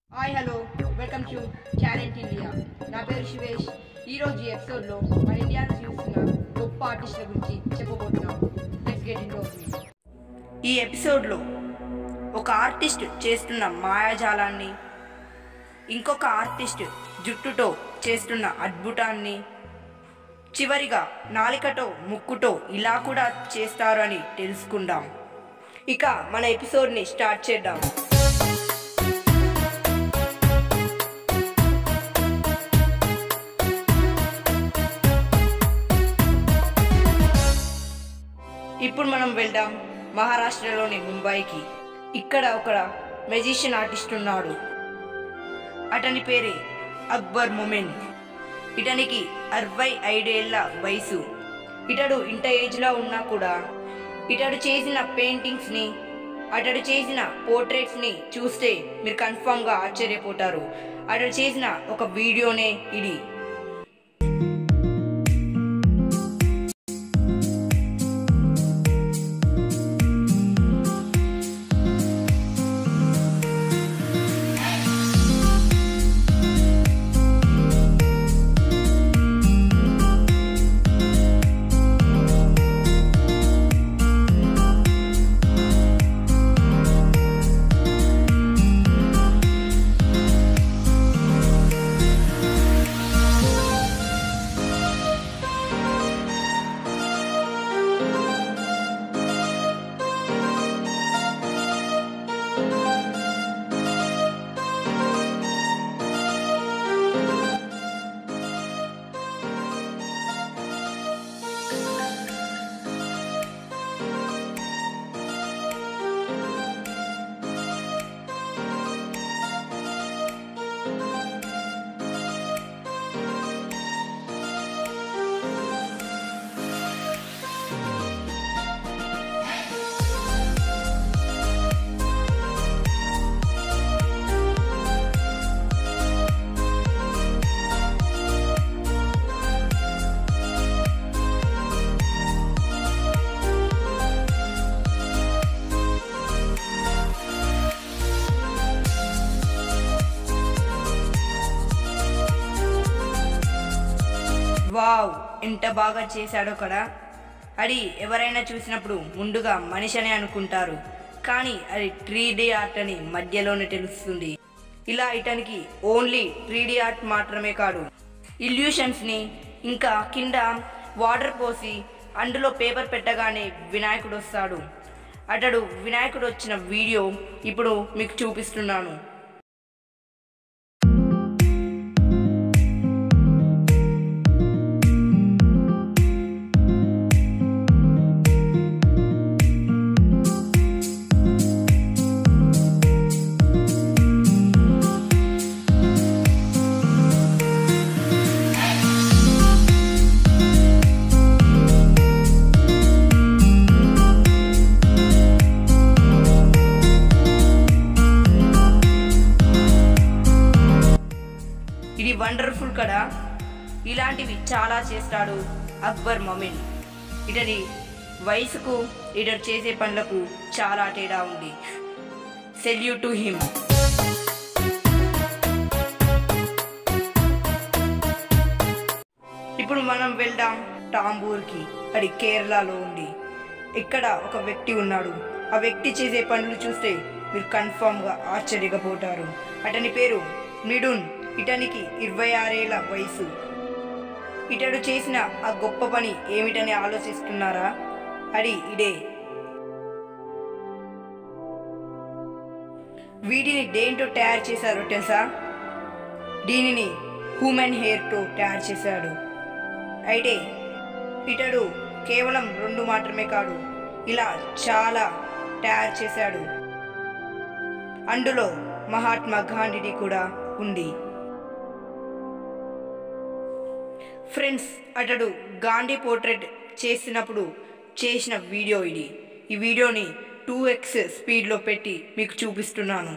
hi hello welcome to talent India నా పేరు శివేష్ ఈరోజు ఈ ఎపిసోడ్లో మన ఇండియాలో చూస్తున్న గొప్ప ఆర్టిస్టుల గురించి చెప్పబోతున్నాం లెట్స్ గెట్ ఇన్ ఈ ఎపిసోడ్లో ఒక ఆర్టిస్ట్ చేస్తున్న మాయాజాలాన్ని ఇంకొక ఆర్టిస్ట్ జుట్టుతో చేస్తున్న అద్భుతాన్ని చివరిగా నాలికతో ముక్కుతో ఇలా కూడా చేస్తారు అని తెలుసుకుందాం ఇక మన ఎపిసోడ్ని స్టార్ట్ చేద్దాం ఇప్పుడు మనం వెళ్దాం మహారాష్ట్రలోని ముంబైకి ఇక్కడ ఒక మెజిషియన్ ఆర్టిస్ట్ ఉన్నాడు అతని పేరే అక్బర్ మొమెన్ ఇతనికి అరవై ఐదేళ్ల వయసు ఇతడు ఇంత ఏజ్లో ఉన్నా కూడా ఇతడు చేసిన పెయింటింగ్స్ని అతడు చేసిన పోర్ట్రేట్స్ని చూస్తే మీరు కన్ఫామ్గా ఆశ్చర్యపోతారు అతడు చేసిన ఒక వీడియోనే ఇది వావ్ ఎంత బాగా చేశాడో కదా అది ఎవరైనా చూసినప్పుడు ముందుగా మనిషి అని అనుకుంటారు కానీ అది త్రీ డి ఆర్ట్ అని మధ్యలోనే తెలుస్తుంది ఇలా ఇతనికి ఓన్లీ త్రీ డి ఆర్ట్ మాత్రమే కాదు ఇల్యూషన్స్ని ఇంకా కింద వాటర్ పోసి అందులో పేపర్ పెట్టగానే వినాయకుడు వస్తాడు అతడు వినాయకుడు వచ్చిన వీడియో ఇప్పుడు మీకు చూపిస్తున్నాను ఇది వండర్ఫుల్ కదా ఇలాంటివి చాలా చేస్తాడు అక్బర్ మొమిన్ ఇతని వయసుకు ఇతడు చేసే పనులకు చాలా తేడా ఉంది సెల్యూట్ టు హిమ్ ఇప్పుడు మనం వెళ్దాం టాంబూర్కి అది కేరళలో ఉంది ఇక్కడ ఒక వ్యక్తి ఉన్నాడు ఆ వ్యక్తి చేసే పనులు చూస్తే మీరు కన్ఫామ్గా ఆశ్చర్యపోతారు అతని పేరు మిడున్ ఇతనికి ఇరవై ఆరేళ్ల వయసు ఇతడు చేసిన ఆ గొప్ప పని ఏమిటని ఆలోచిస్తున్నారా అది ఇదే వీటిని దేంతో తయారు చేశారో తెలుసా దీనిని హ్యూమన్ హెయిర్తో తయారు చేశాడు అయితే ఇతడు కేవలం రెండు మాత్రమే కాదు ఇలా చాలా తయారు చేశాడు అందులో మహాత్మా గాంధీది కూడా ఉంది ఫ్రెండ్స్ అతడు గాంధీ పోర్ట్రేట్ చేసినప్పుడు చేసిన వీడియో ఇది ఈ వీడియోని టూ ఎక్స్ స్పీడ్లో పెట్టి మీకు చూపిస్తున్నాను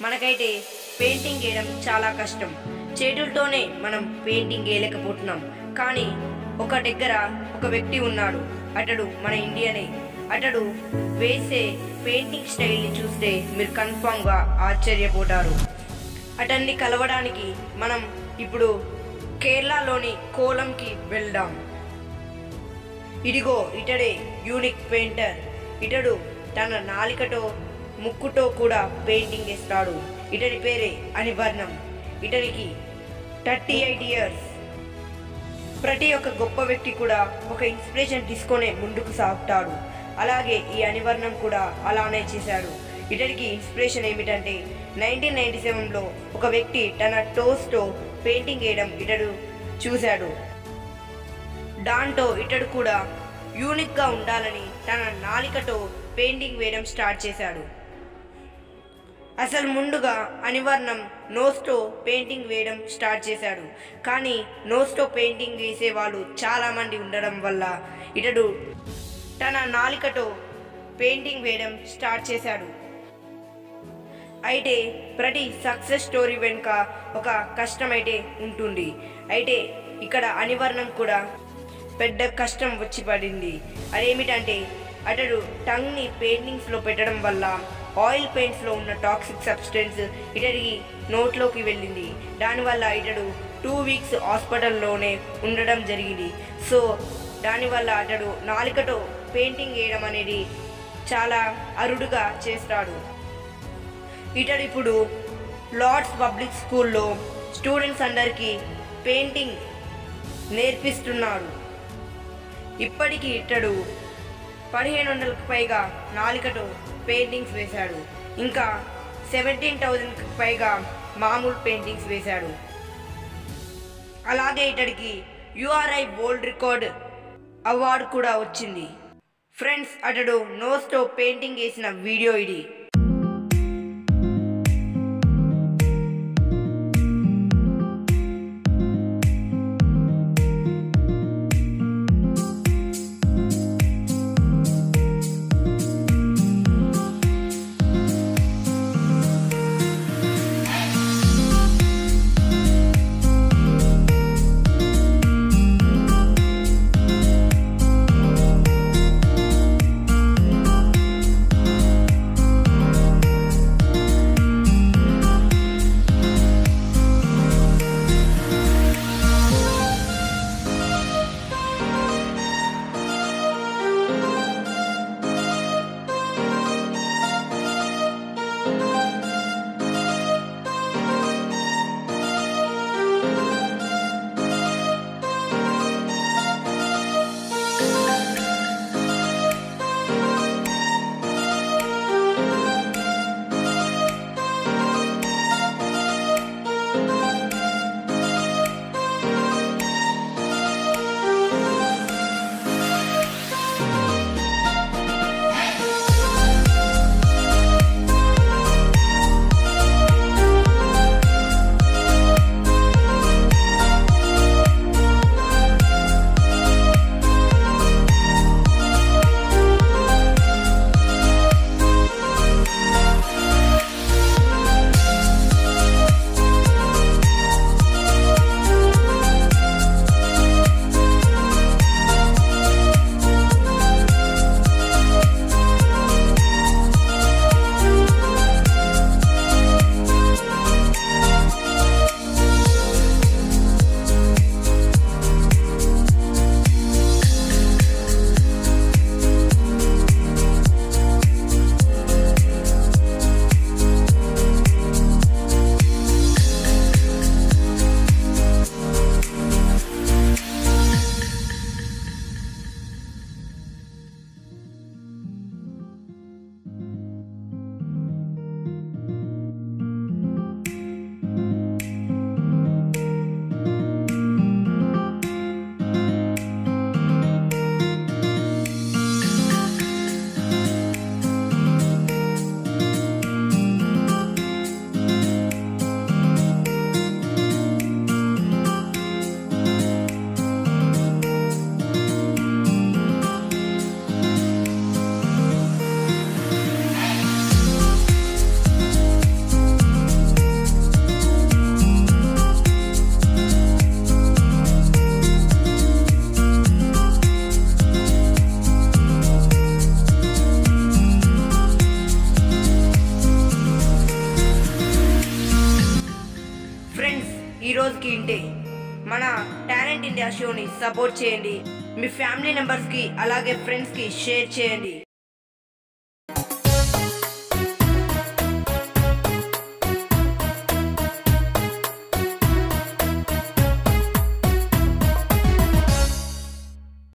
మనకైతే పెయింటింగ్ వేయడం చాలా కష్టం చేతులతోనే మనం పెయింటింగ్ వేయలేకపోతున్నాం కానీ ఒక దగ్గర ఒక వ్యక్తి ఉన్నాడు అతడు మన ఇండియనే అతడు వేసే పెయింటింగ్ స్టైల్ని చూస్తే మీరు కన్ఫామ్గా ఆశ్చర్యపోతారు అతన్ని కలవడానికి మనం ఇప్పుడు కేరళలోని కోలంకి వెళ్దాం ఇదిగో ఇతడే యూనిక్ పెయింటర్ ఇతడు తన నాలికతో ముక్కుతో కూడా పెయింటింగ్ వేస్తాడు ఇతడి పేరే అనివర్ణం ఇతనికి థర్టీ ఎయిట్ ఇయర్స్ ప్రతి ఒక్క గొప్ప వ్యక్తి కూడా ఒక ఇన్స్పిరేషన్ తీసుకొనే ముందుకు సాగుతాడు అలాగే ఈ అనివర్ణం కూడా అలానే చేశాడు ఇతడికి ఇన్స్పిరేషన్ ఏమిటంటే నైన్టీన్ నైన్టీ సెవెన్లో ఒక వ్యక్తి తన టోస్తో పెయింటింగ్ వేయడం ఇతడు చూశాడు దాంతో ఇతడు కూడా యూనిక్గా ఉండాలని తన నాలికతో పెయింటింగ్ వేయడం స్టార్ట్ చేశాడు అసలు ముందుగా అనివర్ణం నోస్తో పెయింటింగ్ వేయడం స్టార్ట్ చేశాడు కానీ నోస్తో పెయింటింగ్ వేసే వాళ్ళు చాలామంది ఉండడం వల్ల ఇతడు తన నాలికతో పెయింటింగ్ వేయడం స్టార్ట్ చేశాడు అయితే ప్రతి సక్సెస్ స్టోరీ వెనుక ఒక కష్టం అయితే ఉంటుంది అయితే ఇక్కడ అనివర్ణం కూడా పెద్ద కష్టం వచ్చి పడింది అదేమిటంటే అతడు టంగ్ని పెయింటింగ్స్లో పెట్టడం వల్ల ఆయిల్ పెయింట్స్లో ఉన్న టాక్సిక్ సబ్స్టెన్స్ ఇతడికి నోట్లోకి వెళ్ళింది దానివల్ల ఇతడు టూ వీక్స్ హాస్పిటల్లోనే ఉండడం జరిగింది సో దానివల్ల అతడు నాలికతో పెయింటింగ్ వేయడం అనేది చాలా అరుడుగా చేస్తాడు ఇతడు ఇప్పుడు లార్డ్స్ పబ్లిక్ స్కూల్లో స్టూడెంట్స్ అందరికీ పెయింటింగ్ నేర్పిస్తున్నాడు ఇప్పటికీ ఇతడు పదిహేను వందలకు పైగా నాలికతో పెయింటింగ్స్ వేశాడు ఇంకా సెవెంటీన్ థౌజండ్కి పైగా మామూలు పెయింటింగ్స్ వేశాడు అలాగే ఇతడికి యుఆర్ఐ వరల్డ్ రికార్డ్ అవార్డు కూడా వచ్చింది ఫ్రెండ్స్ అతడు నోస్తో పెయింటింగ్ వేసిన వీడియో ఇది రోజుకి ఇంటే మన టాలెంట్ ఇండియా షోని సపోర్ట్ చేయండి మీ ఫ్యామిలీ మెంబర్స్కి అలాగే ఫ్రెండ్స్కి షేర్ చేయండి